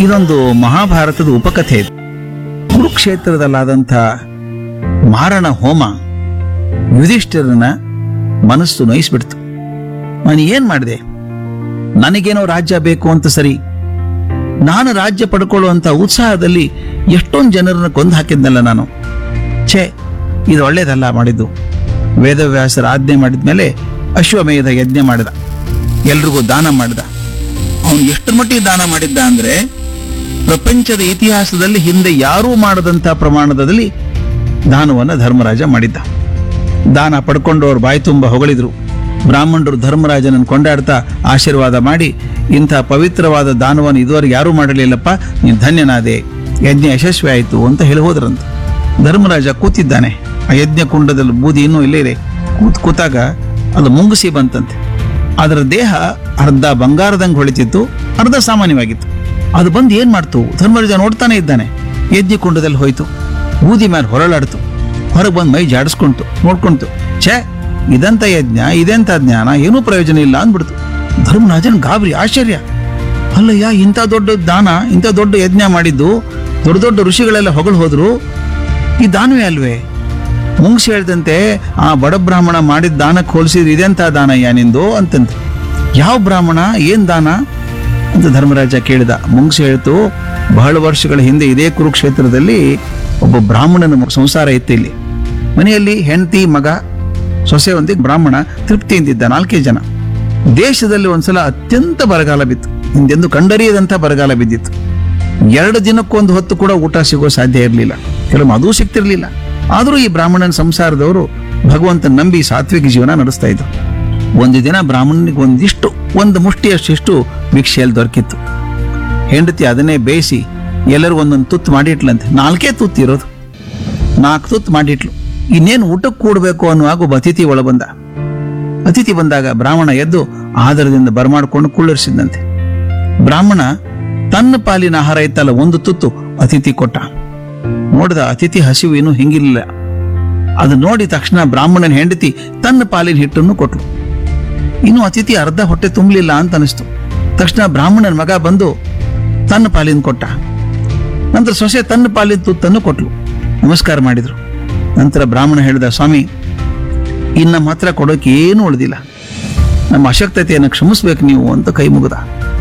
ಇದೊಂದು ಮಹಾಭಾರತದ ಉಪಕಥೆ ಇದು ಕುರುಕ್ಷೇತ್ರದಲ್ಲಾದಂಥ ಮಾರಣ ಹೋಮ ಯುಧಿಷ್ಠಿರನ ಮನಸ್ಸು ನೋಯಿಸ್ಬಿಡ್ತು ನಾನು ಏನ್ ಮಾಡಿದೆ ನನಗೇನೋ ರಾಜ್ಯ ಬೇಕು ಅಂತ ಸರಿ ನಾನು ರಾಜ್ಯ ಪಡ್ಕೊಳ್ಳುವಂತ ಉತ್ಸಾಹದಲ್ಲಿ ಎಷ್ಟೊಂದು ಜನರನ್ನ ಕೊಂದು ಹಾಕಿದ್ನಲ್ಲ ನಾನು ಛೇ ಇದು ಒಳ್ಳೇದಲ್ಲ ಮಾಡಿದ್ದು ವೇದವ್ಯಾಸರ ಆಜ್ಞೆ ಮಾಡಿದ್ಮೇಲೆ ಅಶ್ವಮೇಧ ಯಜ್ಞ ಮಾಡಿದ ಎಲ್ರಿಗೂ ದಾನ ಮಾಡಿದ ಅವನು ಎಷ್ಟು ಮಟ್ಟಿಗೆ ದಾನ ಮಾಡಿದ್ದ ಅಂದ್ರೆ ಪ್ರಪಂಚದ ಇತಿಹಾಸದಲ್ಲಿ ಹಿಂದೆ ಯಾರೂ ಮಾಡದಂತ ಪ್ರಮಾಣದಲ್ಲಿ ದಾನವನ್ನ ಧರ್ಮರಾಜ ಮಾಡಿದ್ದ ದಾನ ಪಡ್ಕೊಂಡವ್ರು ಬಾಯಿ ತುಂಬ ಹೊಗಳಿದ್ರು ಬ್ರಾಹ್ಮಣರು ಧರ್ಮರಾಜನನ್ನು ಕೊಂಡಾಡ್ತಾ ಆಶೀರ್ವಾದ ಮಾಡಿ ಇಂಥ ಪವಿತ್ರವಾದ ದಾನವನ್ನು ಇದುವರೆಗೆ ಯಾರೂ ಮಾಡಲಿಲ್ಲಪ್ಪ ನೀನು ಧನ್ಯನಾದೆ ಯಜ್ಞ ಯಶಸ್ವಿ ಆಯಿತು ಅಂತ ಹೇಳಿ ಹೋದ್ರಂತ ಧರ್ಮರಾಜ ಕೂತಿದ್ದಾನೆ ಆ ಯಜ್ಞ ಕುಂಡದಲ್ಲಿ ಬೂದಿ ಇನ್ನೂ ಇಲ್ಲೇ ಇದೆ ಕೂತ್ ಕೂತಾಗ ಅದು ಮುಂಗುಸಿ ಬಂತಂತೆ ಅದರ ದೇಹ ಅರ್ಧ ಬಂಗಾರದಂಗೆ ಹೊಳಿತಿತ್ತು ಅರ್ಧ ಸಾಮಾನ್ಯವಾಗಿತ್ತು ಅದು ಬಂದು ಏನ್ ಮಾಡ್ತು ಧರ್ಮರಾಜ ನೋಡ್ತಾನೆ ಇದ್ದಾನೆ ಯಜ್ಞ ಕುಂಡದಲ್ಲಿ ಹೋಯ್ತು ಬೂದಿ ಮೇಲೆ ಹೊರಳಾಡ್ತು ಹೊರಗೆ ಬಂದು ಮೈ ಜಾಡಿಸ್ಕೊಂತು ನೋಡ್ಕೊಂತು ಛೇ ಇದಂತ ಯಜ್ಞ ಇದೆಂತ ಜ್ಞಾನ ಏನೂ ಪ್ರಯೋಜನ ಇಲ್ಲ ಅಂದ್ಬಿಡ್ತು ಧರ್ಮರಾಜನ್ ಗಾಬರಿ ಆಶ್ಚರ್ಯ ಅಲ್ಲಯ್ಯ ಇಂಥ ದೊಡ್ಡ ದಾನ ಇಂಥ ದೊಡ್ಡ ಯಜ್ಞ ಮಾಡಿದ್ದು ದೊಡ್ಡ ದೊಡ್ಡ ಋಷಿಗಳೆಲ್ಲ ಹೊಗಳು ಹೋದ್ರು ಈ ದಾನವೇ ಅಲ್ವೇ ಮುಂಗ್ಸಿ ಹೇಳ್ದಂತೆ ಆ ಬಡ ಬ್ರಾಹ್ಮಣ ಮಾಡಿದ ದಾನಕ್ಕೆ ಹೋಲಿಸಿದ್ರೆ ಇದೆಂತ ದಾನಯ್ಯ ನಿಂದು ಅಂತಂತೆ ಯಾವ ಬ್ರಾಹ್ಮಣ ಏನ್ ದಾನ ಅಂತ ಧರ್ಮರಾಜ ಕೇಳಿದ ಮುಂಗ್ಸಿ ಹೇಳ್ತು ಬಹಳ ವರ್ಷಗಳ ಹಿಂದೆ ಇದೇ ಕುರುಕ್ಷೇತ್ರದಲ್ಲಿ ಒಬ್ಬ ಬ್ರಾಹ್ಮಣನ ಸಂಸಾರ ಇತ್ತು ಇಲ್ಲಿ ಮನೆಯಲ್ಲಿ ಹೆಂಡತಿ ಮಗ ಸೊಸೆ ಒಂದಿಗೆ ಬ್ರಾಹ್ಮಣ ತೃಪ್ತಿಯಿಂದಿದ್ದ ನಾಲ್ಕೇ ಜನ ದೇಶದಲ್ಲಿ ಒಂದ್ಸಲ ಅತ್ಯಂತ ಬರಗಾಲ ಬಿತ್ತು ಹಿಂದೆಂದು ಕಂಡರಿಯದಂತ ಬರಗಾಲ ಬಿದ್ದಿತ್ತು ಎರಡು ದಿನಕ್ಕೊಂದು ಹೊತ್ತು ಕೂಡ ಊಟ ಸಿಗೋ ಸಾಧ್ಯ ಇರಲಿಲ್ಲ ಕೆಲವೊಮ್ಮೆ ಅದೂ ಸಿಗ್ತಿರ್ಲಿಲ್ಲ ಆದರೂ ಈ ಬ್ರಾಹ್ಮಣನ ಸಂಸಾರದವರು ಭಗವಂತನ ನಂಬಿ ಸಾತ್ವಿಕ ಜೀವನ ನಡೆಸ್ತಾ ಇದ್ರು ಒಂದು ದಿನ ಬ್ರಾಹ್ಮಣನಿಗೆ ಒಂದಿಷ್ಟು ಒಂದು ಮುಷ್ಟಿಯಷ್ಟಿಷ್ಟು ಭಿಕ್ಷೆಯಲ್ಲಿ ದೊರಕಿತ್ತು ಹೆಂಡತಿ ಅದನ್ನೇ ಬೇಯಿಸಿ ಎಲ್ಲರಿಗೂ ಒಂದೊಂದು ತುತ್ತು ಮಾಡಿಟ್ಲಂತೆ ನಾಲ್ಕೇ ತುತ್ತು ಇರೋದು ನಾಲ್ಕು ತುತ್ತು ಮಾಡಿಟ್ಲು ಇನ್ನೇನು ಊಟಕ್ಕೆ ಕೂಡಬೇಕು ಅನ್ನುವಾಗ ಒಬ್ಬ ಅತಿಥಿ ಒಳ ಬಂದ ಅತಿಥಿ ಬಂದಾಗ ಬ್ರಾಹ್ಮಣ ಎದ್ದು ಆದರದಿಂದ ಬರಮಾಡ್ಕೊಂಡು ಕುಳ್ಳರಿಸಿದಂತೆ ಬ್ರಾಹ್ಮಣ ತನ್ನ ಪಾಲಿನ ಆಹಾರ ಇತ್ತಲ್ಲ ಒಂದು ತುತ್ತು ಅತಿಥಿ ಕೊಟ್ಟ ನೋಡಿದ ಅತಿಥಿ ಹಸಿವು ಇನ್ನೂ ಹಿಂಗಿರಲಿಲ್ಲ ಅದು ನೋಡಿ ತಕ್ಷಣ ಬ್ರಾಹ್ಮಣನ ಹೆಂಡತಿ ತನ್ನ ಪಾಲಿನ ಹಿಟ್ಟನ್ನು ಕೊಟ್ಲು ಇನ್ನು ಅತಿಥಿ ಅರ್ಧ ಹೊಟ್ಟೆ ತುಂಬಲಿಲ್ಲ ಅಂತ ಅನಿಸ್ತು ತಕ್ಷಣ ಬ್ರಾಹ್ಮಣನ ಮಗ ಬಂದು ತನ್ನ ಪಾಲಿನ ಕೊಟ್ಟ ನಂತರ ಸೊಸೆ ತನ್ನ ಪಾಲಿನ ತುತ್ತನ್ನು ಕೊಟ್ಲು ನಮಸ್ಕಾರ ಮಾಡಿದ್ರು ನಂತರ ಬ್ರಾಹ್ಮಣ ಹೇಳಿದ ಸ್ವಾಮಿ ಇನ್ನು ನಮ್ಮ ಹತ್ರ ಕೊಡೋಕೆ ಏನೂ ಉಳಿದಿಲ್ಲ ನಮ್ಮ ಅಶಕ್ತತೆಯನ್ನು ಕ್ಷಮಿಸ್ಬೇಕು ನೀವು ಅಂತ ಕೈ ಮುಗಿದ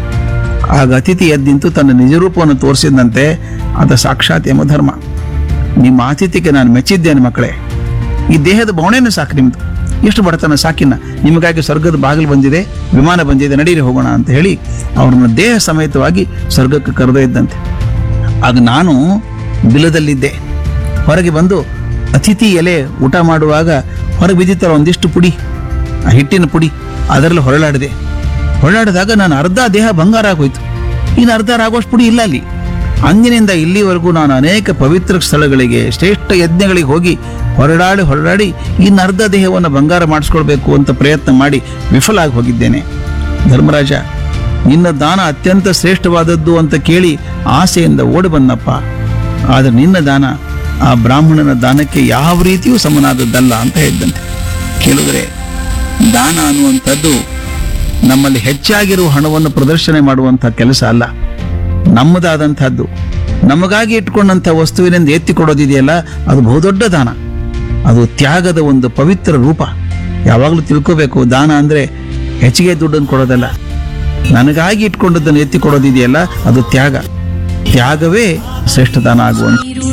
ಆಗ ಅತಿಥಿ ಎದ್ದಿಂತು ತನ್ನ ನಿಜರೂಪವನ್ನು ತೋರಿಸಿದಂತೆ ಅದ ಸಾಕ್ಷಾತ್ ಯಮಧರ್ಮ ನಿಮ್ಮ ಆತಿಥ್ಯಕ್ಕೆ ನಾನು ಮೆಚ್ಚಿದ್ದೇನೆ ಮಕ್ಕಳೇ ಈ ದೇಹದ ಬವಣೆನೂ ಸಾಕು ನಿಮ್ದು ಎಷ್ಟು ಬಡತನ ಸಾಕಿನ ನಿಮಗಾಗಿ ಸ್ವರ್ಗದ ಬಾಗಿಲು ಬಂದಿದೆ ವಿಮಾನ ಬಂದಿದೆ ನಡೀರಿ ಹೋಗೋಣ ಅಂತ ಹೇಳಿ ಅವ್ರನ್ನ ದೇಹ ಸಮೇತವಾಗಿ ಸ್ವರ್ಗಕ್ಕೆ ಕರೆದೊಯ್ದಂತೆ ಆಗ ನಾನು ಬಿಲದಲ್ಲಿದ್ದೆ ಹೊರಗೆ ಬಂದು ಅತಿಥಿ ಎಲೆ ಊಟ ಮಾಡುವಾಗ ಹೊರಗೆ ಬಿದ್ದಿತ್ತಲ್ಲ ಒಂದಿಷ್ಟು ಪುಡಿ ಆ ಹಿಟ್ಟಿನ ಪುಡಿ ಅದರಲ್ಲಿ ಹೊರಳಾಡಿದೆ ಹೊರಳಾಡಿದಾಗ ನಾನು ಅರ್ಧ ದೇಹ ಬಂಗಾರ ಆಗೋಯ್ತು ಇನ್ನು ಅರ್ಧ ಆಗೋಷ್ಟು ಪುಡಿ ಇಲ್ಲ ಅಲ್ಲಿ ಅಂದಿನಿಂದ ಇಲ್ಲಿವರೆಗೂ ನಾನು ಅನೇಕ ಪವಿತ್ರ ಸ್ಥಳಗಳಿಗೆ ಶ್ರೇಷ್ಠ ಯಜ್ಞಗಳಿಗೆ ಹೋಗಿ ಹೊರಡಾಡಿ ಹೊರಡಾಡಿ ಇನ್ನು ಅರ್ಧ ದೇಹವನ್ನು ಬಂಗಾರ ಮಾಡಿಸ್ಕೊಳ್ಬೇಕು ಅಂತ ಪ್ರಯತ್ನ ಮಾಡಿ ವಿಫಲ ಆಗಿ ಹೋಗಿದ್ದೇನೆ ಧರ್ಮರಾಜ ನಿನ್ನ ದಾನ ಅತ್ಯಂತ ಶ್ರೇಷ್ಠವಾದದ್ದು ಅಂತ ಕೇಳಿ ಆಸೆಯಿಂದ ಓಡಿ ಬಂದಪ್ಪ ಆದರೆ ನಿನ್ನ ದಾನ ಆ ಬ್ರಾಹ್ಮಣನ ದಾನಕ್ಕೆ ಯಾವ ರೀತಿಯೂ ಸಮನಾದದ್ದಲ್ಲ ಅಂತ ಹೇಳಿದಂತೆ ಕೇಳಿದ್ರೆ ದಾನ ಅನ್ನುವಂಥದ್ದು ನಮ್ಮಲ್ಲಿ ಹೆಚ್ಚಾಗಿರುವ ಹಣವನ್ನು ಪ್ರದರ್ಶನ ಮಾಡುವಂಥ ಕೆಲಸ ಅಲ್ಲ ನಮ್ಮದಾದಂಥದ್ದು ನಮಗಾಗಿ ಇಟ್ಕೊಂಡಂಥ ವಸ್ತುವಿನಿಂದ ಎತ್ತಿ ಕೊಡೋದಿದೆಯಲ್ಲ ಅದು ಬಹುದೊಡ್ಡ ದಾನ ಅದು ತ್ಯಾಗದ ಒಂದು ಪವಿತ್ರ ರೂಪ ಯಾವಾಗಲೂ ತಿಳ್ಕೋಬೇಕು ದಾನ ಅಂದ್ರೆ ಹೆಚ್ಚಿಗೆ ದುಡ್ಡನ್ನು ಕೊಡೋದಲ್ಲ ನನಗಾಗಿ ಇಟ್ಕೊಂಡದ್ದನ್ನು ಎತ್ತಿ ಕೊಡೋದಿದೆಯಲ್ಲ ಅದು ತ್ಯಾಗ ತ್ಯಾಗವೇ ಶ್ರೇಷ್ಠ ದಾನ ಆಗುವಂಥ